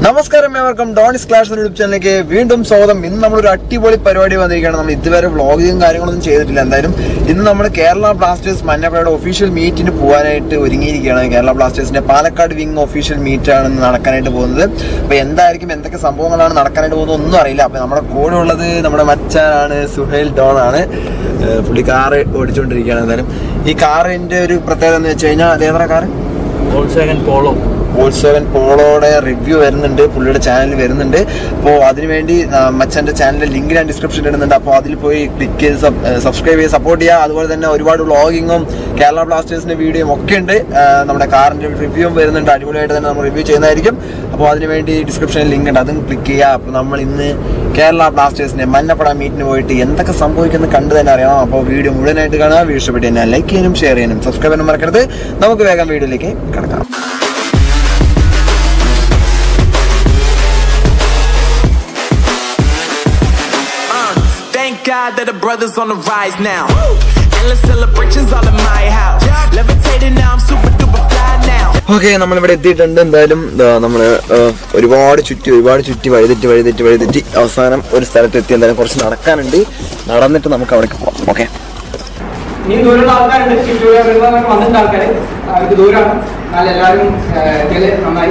നമസ്കാരം ഏവർക്കും ഡോണിസ് clash YouTube ചാനലിലേക്ക് വീണ്ടും സ്വാഗതം ഇന്ന് നമ്മളൊരു അടിപൊളി പരിപാടി വന്നിരിക്കുകയാണ് നമ്മൾ ഇതുവരെ വ്ളോഗിങ്ങും കാര്യങ്ങളൊന്നും ചെയ്തിട്ടില്ല എന്തായാലും ഇന്ന് നമ്മൾ കേരള ബ്ലാസ്റ്റേഴ്സ് മഞ്ഞപ്പുഴയുടെ ഒഫീഷ്യൽ മീറ്റിന് പോകാനായിട്ട് ഒരുങ്ങിയിരിക്കുകയാണ് കേരള ബ്ലാസ്റ്റേഴ്സിന്റെ പാലക്കാട് വിങ് ഒഫീഷ്യൽ മീറ്റ് ആണ് ഇന്ന് നടക്കാനായിട്ട് പോകുന്നത് അപ്പൊ എന്തായിരിക്കും എന്തൊക്കെ സംഭവങ്ങളാണ് നടക്കാനായിട്ട് പോകുന്നത് ഒന്നും അറിയില്ല അപ്പൊ നമ്മുടെ കൂടെ ഉള്ളത് നമ്മുടെ മച്ചാനാണ് സുഹേൽ ഡോൺ ആണ് ഏഹ് പുള്ളി കാറ് ഓടിച്ചുകൊണ്ടിരിക്കുകയാണ് എന്തായാലും ഈ കാറിന്റെ ഒരു പ്രത്യേകത എന്ന് വെച്ച് കഴിഞ്ഞാൽ അതേത്ര കാറ് വോൾസ്വാഗൻ പോളോ വോൾസവൻ പോളോയുടെ റിവ്യൂ വരുന്നുണ്ട് പുള്ളിയുടെ ചാനൽ വരുന്നുണ്ട് അപ്പോൾ അതിനുവേണ്ടി ആ, മച്ചാന്റെ ചാനലിന്റെ ലിങ്ക് ഞാൻ ഡിസ്ക്രിപ്ഷനിൽ ഇടുന്നുണ്ട് അപ്പോൾ അതിൽ പോയി ക്ലിക്ക് ചെയ്ത് സബ്സ്ക്രൈബ് ചെയ്ത് സപ്പോർട്ട് ചെയ്യുക അതുപോലെ തന്നെ ഒരുപാട് വ്ളോഗിങ്ങും കേരള ബ്ലാസ്റ്റേഴ്സിന്റെ വീഡിയോയും ഒക്കെ ഉണ്ട് ആ, നമ്മുടെ കാറിന്റെ റിവ്യൂവും വരുന്നുണ്ട് അടിപൊളിയായിട്ട് തന്നെ നമ്മൾ റിവ്യൂ ചെയ്യുന്നതായിരിക്കും അപ്പോൾ അതിനുവേണ്ടി ഡിസ്ക്രിപ്ഷനിൽ ലിങ്ക് ഉണ്ട് അതും ക്ലിക്ക് ചെയ്യുക അപ്പോൾ നമ്മൾ ഇന്ന് കേരള ബ്ലാസ്റ്റേഴ്സിന്റെ മഞ്ഞപ്പട മീറ്റിന് പോയിട്ട് എന്തൊക്കെ സംഭവിക്കുന്നത് കണ്ടു തന്നെ അറിയണം അപ്പോൾ വീഡിയോ മുഴുവനായിട്ട് കാണുക വീഡിയോ ഇഷ്ടപ്പെട്ട് തന്നെ ലൈക്ക് ചെയ്യാനും ഷെയർ ചെയ്യാനും സബ്സ്ക്രൈബ് ചെയ്യാനും മറക്കരുത് നമുക്ക് വേഗം വീഡിയോയിലേക്ക് കിടക്കാം Uh, thank God that the brothers on the rise now. Endless celebrations all in my house. Levitating now, I'm super duper fly now. Okay നമ്മളിവിടെ എത്തിയിട്ടുണ്ട് എന്തായാലും ദാ നമ്മള് ആ, ഒരുപാട് ചുറ്റി ഒരുപാട് ചുറ്റി വഴിതെറ്റി വഴിതെറ്റി വഴിതെറ്റി അവസാനം ഒരു സ്ഥലത്ത് എത്തി എന്തായാലും കുറച്ച് നടക്കാനുണ്ട് നടന്നിട്ട് നമുക്ക് അവിടേക്ക് പോവാം ഓക്കെ ഇനി ദൂരമുള്ള ആൾക്കാരുണ്ട് ചുറ്റുപാട് വരുന്നവർക്ക് വന്നിട്ട് ആൾക്കാർ ഇത് ദൂരമാണ് എന്നാലും എല്ലാവരും എത്തിയാല് നന്നായി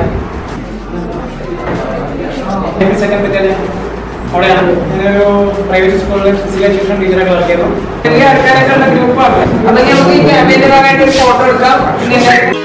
സെക്കൻഡ് എത്തിയാല് അവിടെയാണ് ഞാനൊരു പ്രൈവറ്റ് സ്കൂളിൽ ഫിസിക്കൽ എഡ്യൂക്കേഷൻ ടീച്ചറായിട്ട് വർക്ക് ചെയ്യുന്നു ചെറിയ ആൾക്കാരൊക്കെ ഉള്ള ഗ്രൂപ്പാണ് അതൊക്കെ നമുക്ക് ഈ ക്യാമ്പയിന്റെ ഭാഗമായിട്ട് ഒരു ഫോട്ടോ എടുക്കാം പിന്നെ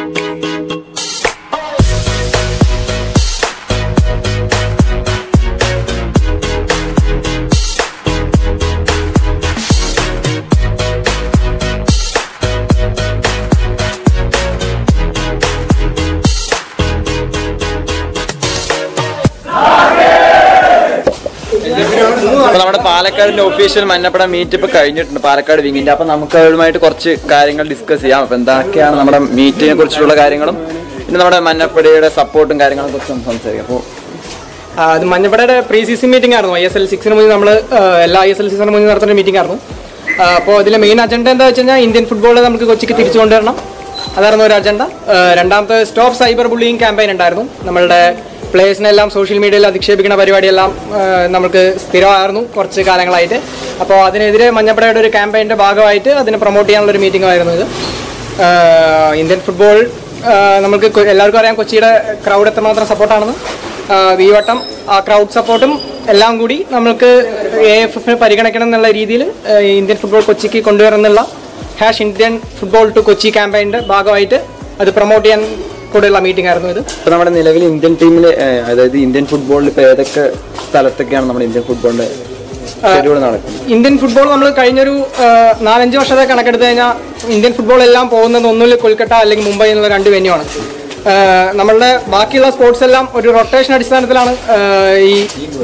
അപ്പൊ നമ്മുടെ പാലക്കാടിന്റെ ഒഫീഷ്യൽ മഞ്ഞപ്പട മീറ്റ് ഇപ്പൊ കഴിഞ്ഞിട്ടുണ്ട് പാലക്കാട് വിങ്ങിന്റെ അപ്പൊ നമുക്ക് അവരുമായിട്ട് കുറച്ച് കാര്യങ്ങൾ ഡിസ്കസ് ചെയ്യാം അപ്പൊ എന്തൊക്കെയാണ് നമ്മുടെ മീറ്റിനെ കുറിച്ചുള്ള കാര്യങ്ങളും പിന്നെ നമ്മുടെ മഞ്ഞപ്പടയുടെ സപ്പോർട്ടും കാര്യങ്ങളെ കുറിച്ച് നമുക്ക് സംസാരിക്കാം അപ്പോൾ ആ, അത് മഞ്ഞപ്പടയുടെ പ്രീ സീസൺ മീറ്റിംഗ് ആയിരുന്നു ഐ എസ് എൽ സിക്സിന് മുന്നേ നമ്മൾ എല്ലാ ഐ എസ് എൽ സീസണിന് മുന്നേ നടത്തുന്ന മീറ്റിംഗ് ആയിരുന്നു അപ്പോൾ അതിലെ മെയിൻ അജണ്ട എന്താ വെച്ച് കഴിഞ്ഞാൽ ഇന്ത്യൻ ഫുട്ബോൾ നമുക്ക് കൊച്ചിക്ക് തിരിച്ചു കൊണ്ടുവരണം അതായിരുന്നു ഒരു അജണ്ട ആ, രണ്ടാമത്തെ സ്റ്റോപ്പ് സൈബർ ബുള്ളിങ് ക്യാമ്പയിൻ ഉണ്ടായിരുന്നു നമ്മളുടെ പ്ലേയേഴ്സിനെല്ലാം സോഷ്യൽ മീഡിയയിൽ അധിക്ഷേപിക്കുന്ന പരിപാടിയെല്ലാം ആ, നമുക്ക് സ്ഥിരമായിരുന്നു കുറച്ച് കാലങ്ങളായിട്ട് അപ്പോൾ അതിനെതിരെ മഞ്ഞപ്പടയുടെ ഒരു ക്യാമ്പയിൻ്റെ ഭാഗമായിട്ട് അതിനെ പ്രൊമോട്ട് ചെയ്യാനുള്ള ഒരു മീറ്റിംഗ് ആയിരുന്നു ഇത് ആ, ഇന്ത്യൻ ഫുട്ബോൾ ആ, നമുക്ക് കൊ- എല്ലാവർക്കും അറിയാം കൊച്ചിയുടെ ക്രൗഡ് എത്രമാത്രം സപ്പോർട്ടാണെന്ന് ആഹ് ഈ വട്ടം ആ ക്രൗഡ് സപ്പോർട്ടും എല്ലാം കൂടി നമ്മൾക്ക് എ എഫ് എഫിന് പരിഗണിക്കണം എന്നുള്ള രീതിയിൽ ഇന്ത്യൻ ഫുട്ബോൾ കൊച്ചിക്ക് കൊണ്ടുവരുന്നുള്ള hash Indian football to Kochi ക്യാമ്പയിൻ്റെ ഭാഗമായിട്ട് അത് പ്രൊമോട്ട് ചെയ്യാൻ കൂടെയുള്ള മീറ്റിംഗ് ആയിരുന്നു ഇത് ഇപ്പൊ നമ്മുടെ നിലവിൽ ഇന്ത്യൻ ടീമിൽ അതായത് ഇന്ത്യൻ ഫുട്ബോളിൽ ഇപ്പൊ ഏതൊക്കെ സ്ഥലത്തൊക്കെയാണ് നമ്മുടെ ഇന്ത്യൻ ഫുട്ബോളിന്റെ ഷെഡ്യൂൾ നടക്കുന്നത് ഇന്ത്യൻ ഫുട്ബോൾ നമ്മൾ കഴിഞ്ഞൊരു ആഹ് നാലഞ്ച് വർഷത്തെ കണക്കെടുത്ത് കഴിഞ്ഞാൽ ഇന്ത്യൻ ഫുട്ബോൾ എല്ലാം പോകുന്നത് ഒന്നുമില്ല കൊൽക്കത്ത അല്ലെങ്കിൽ മുംബൈ എന്നുള്ള രണ്ട് വെന്യൂ ആണ് ആഹ് നമ്മളുടെ ബാക്കിയുള്ള സ്പോർട്സ് എല്ലാം ഒരു റൊട്ടേഷൻ അടിസ്ഥാനത്തിലാണ് ആഹ് ഈ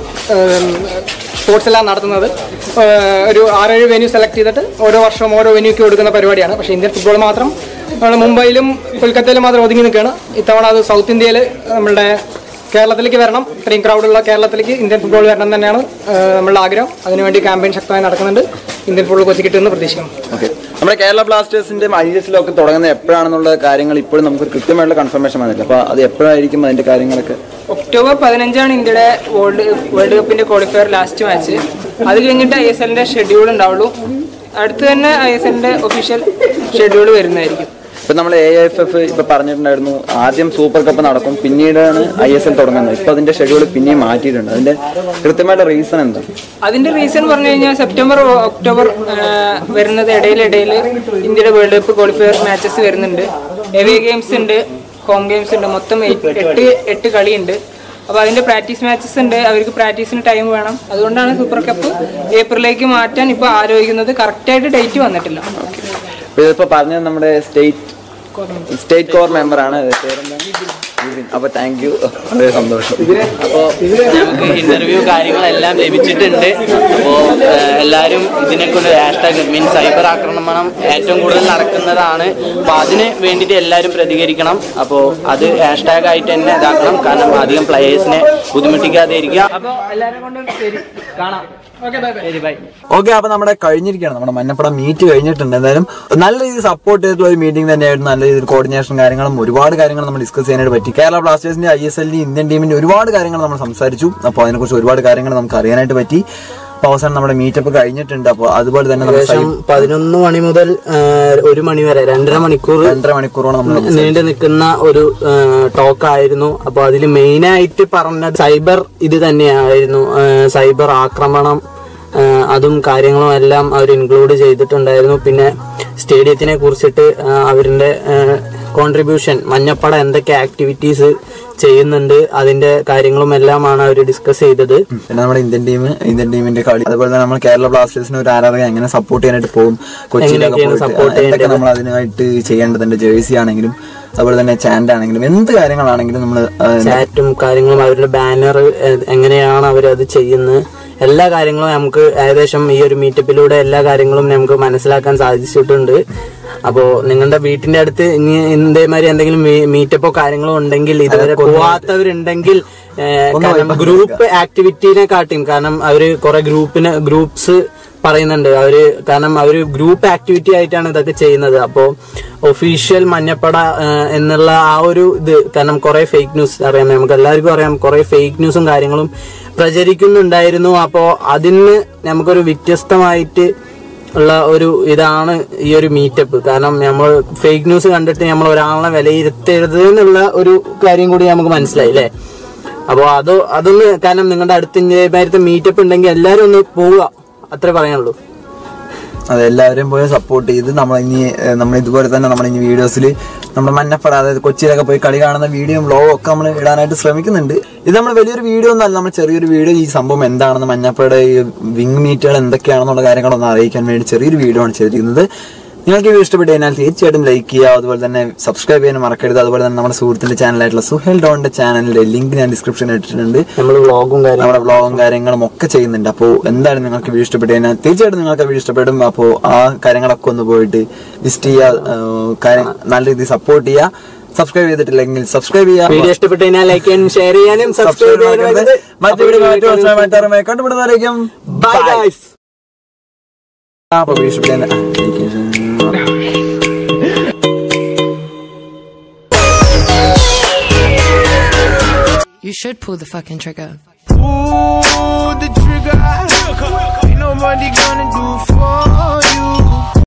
സ്പോർട്സ് എല്ലാം നടത്തുന്നത് ആഹ് ഒരു ആറേഴ് വെന്യൂ സെലക്ട് ചെയ്തിട്ട് ഓരോ വർഷവും ഓരോ വെന്യൂക്ക് കൊടുക്കുന്ന പരിപാടിയാണ് പക്ഷേ ഇന്ത്യൻ ഫുട്ബോൾ മാത്രം നമ്മൾ മുംബൈയിലും കൊൽക്കത്തയിലും മാത്രം ഒതുങ്ങി നിൽക്കുകയാണ് ഇത്തവണ അത് സൗത്ത് ഇന്ത്യയിൽ നമ്മളുടെ കേരളത്തിലേക്ക് വരണം ഇത്രയും ക്രൗഡുള്ള കേരളത്തിലേക്ക് ഇന്ത്യൻ ഫുട്ബോൾ വരണം തന്നെയാണ് ആഹ് നമ്മളുടെ ആഗ്രഹം അതിനുവേണ്ടി ക്യാമ്പയിൻ ശക്തമായി നടക്കുന്നുണ്ട് ഇന്ത്യൻ ഫുട്ബോൾ കൊച്ചി കിട്ടുമെന്ന് പ്രതീക്ഷിക്കുന്നു ഓക്കെ നമ്മുടെ കേരള ബ്ലാസ്റ്റേഴ്സിന്റെ ഐ എസ് ഒക്കെ തുടങ്ങുന്നത് എപ്പോഴാണെന്നുള്ള കാര്യങ്ങൾ ഇപ്പോഴും നമുക്ക് കൃത്യമായിട്ടുള്ള കൺഫർമേഷൻ വന്നില്ല അപ്പൊ അത് എപ്പോഴായിരിക്കും അതിന്റെ കാര്യങ്ങളൊക്കെ ഒക്ടോബർ പതിനഞ്ചാണ് ഇന്ത്യയുടെ വേൾഡ് വേൾഡ് കപ്പിന്റെ ക്വാളിഫയർ ലാസ്റ്റ് മാച്ച് അത് കഴിഞ്ഞിട്ട് ഐ എസ് എല്ലിന്റെ ഷെഡ്യൂൾ ഉണ്ടാവുള്ളൂ അടുത്ത് തന്നെ ഐ എസ് എല്ലിന്റെ ഒഫീഷ്യൽ ഷെഡ്യൂൾ വരുന്നതായിരിക്കും ഇപ്പൊ നമ്മൾ എ എഫ് എഫ് ഇപ്പൊ പറഞ്ഞിട്ടുണ്ടായിരുന്നു ആദ്യം സൂപ്പർ കപ്പ് നടക്കും പിന്നീടാണ് ഐ എസ് എൽ തുടങ്ങുന്നത് ഇപ്പൊ അതിന്റെ ഷെഡ്യൂൾ പിന്നെയും മാറ്റിയിട്ടുണ്ട് അതിന്റെ കൃത്യമായിട്ട് റീസൺ എന്താ അതിന്റെ റീസൺ പറഞ്ഞു കഴിഞ്ഞാൽ സെപ്റ്റംബർ ഒക്ടോബർ ആ, വരുന്നത് ഇടയിലിടയിൽ ഇന്ത്യയുടെ വേൾഡ് കപ്പ് ക്വാളിഫയർ മാച്ചസ് വരുന്നുണ്ട് എവേ ഗെയിംസ് ഉണ്ട് ഹോം ഗെയിംസ് ഉണ്ട് മൊത്തം എട്ട് എട്ട് എട്ട് കളിയുണ്ട് അപ്പോൾ അതിന്റെ പ്രാക്ടീസ് മാച്ചസ് ഉണ്ട് അവർക്ക് പ്രാക്ടീസിന് ടൈം വേണം അതുകൊണ്ടാണ് സൂപ്പർ കപ്പ് ഏപ്രിലേക്ക് മാറ്റാൻ ഇപ്പോൾ ആലോചിക്കുന്നത് കറക്റ്റായിട്ട് ഡേറ്റ് വന്നിട്ടില്ല ഇപ്പൊ ഇതിപ്പോ പറഞ്ഞത് നമ്മുടെ സ്റ്റേറ്റ് സ്റ്റേറ്റ് കോർ മെമ്പർ ആണ് പേരെന്താണ്? ജിതിൻ. അപ്പൊ താങ്ക് യു വളരെ സന്തോഷം അപ്പോൾ നമുക്ക് ഇന്റർവ്യൂ കാര്യങ്ങളെല്ലാം ലഭിച്ചിട്ടുണ്ട് അപ്പോൾ എല്ലാവരും ഇതിനെക്കൊണ്ട് ഹാഷ്ടാഗ് മീൻസ് സൈബർ ആക്രമണം ഏറ്റവും കൂടുതൽ നടക്കുന്നതാണ് അപ്പോൾ അതിന് വേണ്ടിയിട്ട് എല്ലാവരും പ്രതികരിക്കണം അപ്പോൾ അത് ഹാഷ്ടാഗ് ആയിട്ട് തന്നെ ഇതാക്കണം കാരണം അധികം പ്ലേയേഴ്സിനെ ബുദ്ധിമുട്ടിക്കാതെ ഇരിക്കുക അപ്പോൾ എല്ലാവരും കൊണ്ട് ശരി കാണാം ഓക്കെ ബൈ ബൈ ശരി ബൈ ഓക്കെ അപ്പൊ നമ്മുടെ കഴിഞ്ഞിരിക്കുകയാണ് നമ്മുടെ മഞ്ഞപ്പടം മീറ്റ് കഴിഞ്ഞിട്ടുണ്ട് എന്തായാലും നല്ല രീതിയിൽ സപ്പോർട്ട് ചെയ്തിട്ടുള്ള ഒരു മീറ്റിംഗ് തന്നെയായിരുന്നു നല്ല രീതിയിൽ കോർഡിനേഷൻ കാര്യങ്ങളും ഒരുപാട് കാര്യങ്ങൾ നമ്മൾ ഡിസ്കസ് ചെയ്യാനായിട്ട് പറ്റി കേരള ബ്ലാസ്റ്റേഴ്സിന്റെ ഐ എസ് എല്ലിന്റെ ഇന്ത്യൻ ടീമിന്റെ ഒരുപാട് കാര്യങ്ങൾ നമ്മൾ സംസാരിച്ചു അപ്പോൾ അതിനെക്കുറിച്ച് ഒരുപാട് കാര്യങ്ങൾ നമുക്ക് അറിയാനായിട്ട് പറ്റി അപ്പോൾ അവസാനം നമ്മുടെ മീറ്റപ്പ് കഴിഞ്ഞിട്ടുണ്ട് അപ്പോൾ അതുപോലെ തന്നെ നമ്മുടെ ഏകദേശം പതിനൊന്ന് മണി മുതൽ ആ, ഒരു മണി വരെ രണ്ടര മണിക്കൂർ രണ്ടര മണിക്കൂറോളം നമ്മൾ നീണ്ടു നിൽക്കുന്ന ഒരു ടോക്ക് ആയിരുന്നു അപ്പൊ അതിൽ മെയിൻ ആയിട്ട് പറഞ്ഞത് സൈബർ ഇത് തന്നെയായിരുന്നു ആ, സൈബർ ആക്രമണം ആ, അതും കാര്യങ്ങളും എല്ലാം അവർ ഇൻക്ലൂഡ് ചെയ്തിട്ടുണ്ടായിരുന്നു പിന്നെ സ്റ്റേഡിയത്തിനെ കുറിച്ചിട്ട് ആ, അവരുടെ കോൺട്രിബ്യൂഷൻ മഞ്ഞപ്പട എന്തൊക്കെ ആക്ടിവിറ്റീസ് ചെയ്യുന്നുണ്ട് അതിന്റെ കാര്യങ്ങളും എല്ലാമാണ് അവർ ഡിസ്കസ് ചെയ്തത് പിന്നെ നമ്മുടെ ഇന്ത്യൻ ടീം ഇന്ത്യൻ ടീമിന്റെ കളി അതുപോലെ തന്നെ നമ്മൾ കേരള ബ്ലാസ്റ്റേഴ്സിന് ഒരു ആരാധക എങ്ങനെ സപ്പോർട്ട് ചെയ്യാനായിട്ട് പോകും കൊച്ചിയിലൊക്കെ എങ്ങനെയൊക്കെയാണ് പോയിട്ട് support എന്തൊക്കെ നമ്മൾ അതിനായിട്ട് ചെയ്യേണ്ടതുണ്ട് ജേഴ്സി ആണെങ്കിലും അതുപോലെ തന്നെ ചാൻഡ് ആണെങ്കിലും എന്ത് കാര്യങ്ങളാണെങ്കിലും നമ്മൾ ചാറ്റും കാര്യങ്ങളും അവരുടെ ബാനർ എങ്ങനെയാണ് അവർ അത് ചെയ്യുന്നത് എല്ലാ കാര്യങ്ങളും നമുക്ക് ഏകദേശം ഈ ഒരു മീറ്റപ്പിലൂടെ എല്ലാ കാര്യങ്ങളും നമുക്ക് മനസ്സിലാക്കാൻ സാധിച്ചിട്ടുണ്ട് അപ്പോ നിങ്ങളുടെ വീട്ടിന്റെ അടുത്ത് ഇനി ഇതേമാതിരി എന്തെങ്കിലും മീറ്റപ്പോ കാര്യങ്ങളോ ഉണ്ടെങ്കിൽ ഇതുവരെ പോവാത്തവരുണ്ടെങ്കിൽ ഏഹ്, കാരണം ഗ്രൂപ്പ് ആക്ടിവിറ്റിനെ കാട്ടിയും കാരണം അവര് കുറെ ഗ്രൂപ്പിന് ഗ്രൂപ്പ്സ് പറയുന്നുണ്ട് അവര് കാരണം അവര് ഗ്രൂപ്പ് ആക്ടിവിറ്റി ആയിട്ടാണ് ഇതൊക്കെ ചെയ്യുന്നത് അപ്പോ ഒഫീഷ്യൽ മഞ്ഞപ്പട ആ, എന്നുള്ള ആ ഒരു ഇത് കാരണം കുറെ ഫേക്ക് ന്യൂസ് അറിയാം നമുക്ക് എല്ലാവർക്കും അറിയാം കുറെ ഫേക്ക് ന്യൂസും കാര്യങ്ങളും പ്രചരിക്കുന്നുണ്ടായിരുന്നു അപ്പോ അതിന് നമുക്കൊരു വ്യത്യസ്തമായിട്ട് ഉള്ള ഒരു ഇതാണ് ഈ ഒരു മീറ്റപ്പ് കാരണം നമ്മൾ ഫേക്ക് ന്യൂസ് കണ്ടിട്ട് നമ്മൾ ഒരാളെ വിലയിരുത്തരുത് എന്നുള്ള ഒരു കാര്യം കൂടി നമുക്ക് മനസ്സിലായി അല്ലേ അപ്പോ അത് അതൊന്ന് കാരണം നിങ്ങളുടെ അടുത്ത് ഇതേമാരത്തെ മീറ്റപ്പ് ഉണ്ടെങ്കിൽ എല്ലാരും ഒന്ന് പോവുക അത്രേ പറയാനുള്ളൂ അതെ എല്ലാവരും പോയി സപ്പോർട്ട് ചെയ്ത് നമ്മൾ ഇനി ഏഹ്, നമ്മൾ ഇതുപോലെ തന്നെ നമ്മൾ ഇനി വീഡിയോസിൽ നമ്മുടെ മഞ്ഞപ്പട അതായത് കൊച്ചിയിലൊക്കെ പോയി കളി കാണുന്ന വീഡിയോയും വ്ലോഗും ഒക്കെ നമ്മൾ ഇടാനായിട്ട് ശ്രമിക്കുന്നുണ്ട് ഇത് നമ്മൾ വലിയൊരു വീഡിയോ ഒന്നും അല്ല നമ്മൾ ചെറിയൊരു വീഡിയോ ഈ സംഭവം എന്താണെന്ന് മഞ്ഞപ്പടയുടെ ഈ വിങ് മീറ്റുകൾ എന്തൊക്കെയാണെന്നുള്ള കാര്യങ്ങളൊന്ന് അറിയിക്കാൻ വേണ്ടി ചെറിയൊരു വീഡിയോ ആണ് ചെയ്തിരിക്കുന്നത് നിങ്ങൾക്ക് ഈ വീഡിയോ ഇഷ്ടപ്പെട്ട് കഴിഞ്ഞാൽ തീർച്ചയായിട്ടും ലൈക്ക് ചെയ്യുക അതുപോലെ തന്നെ സബ്സ്ക്രൈബ് ചെയ്യാൻ മറക്കരുത് അതുപോലെ തന്നെ നമ്മുടെ സുഹൃത്തിന്റെ ചാനലായിട്ടുള്ള സുഹേൽ ഡോണിന്റെ ചാനലിന്റെ ലിങ്ക് ഞാൻ ഡിസ്ക്രിപ്ഷനിൽ ഇട്ടിട്ടുണ്ട് നമ്മൾ വ്ളോഗും കാര്യങ്ങളും നമ്മുടെ വ്ളോഗും കാര്യങ്ങളും ഒക്കെ ചെയ്യുന്നുണ്ട് അപ്പോൾ എന്തായാലും നിങ്ങൾക്ക് വീഡിയോ ഇഷ്ടപ്പെട്ടു കഴിഞ്ഞാൽ തീർച്ചയായിട്ടും നിങ്ങൾക്ക് വീഡിയോ ഇഷ്ടപ്പെടും അപ്പോൾ ആ കാര്യങ്ങളൊക്കെ ഒന്ന് പോയിട്ട് വിസിറ്റ് ചെയ്യുക ആ, കാര്യം നല്ല രീതിയിൽ സപ്പോർട്ട് ചെയ്യുക സബ്സ്ക്രൈബ് ചെയ്തിട്ടില്ലെങ്കിൽ സബ്സ്ക്രൈബ് ചെയ്യുക വീഡിയോ ഇഷ്ടപ്പെട്ടു കഴിഞ്ഞാൽ ലൈക്ക് ചെയ്യാനും ഷെയർ ചെയ്യാനും സബ്സ്ക്രൈബ് ചെയ്യാനും മറ്റു വീഡിയോ മറ്റു ദിവസമായി കണ്ടുപിടുന്നവരേക്കും ബൈ ഗൈസ് അപ്പോൾ വീഡിയോ ഇഷ്ടപ്പെട്ടു You should pull the fucking trigger. Pull the trigger. Ain't nobody gonna do for you.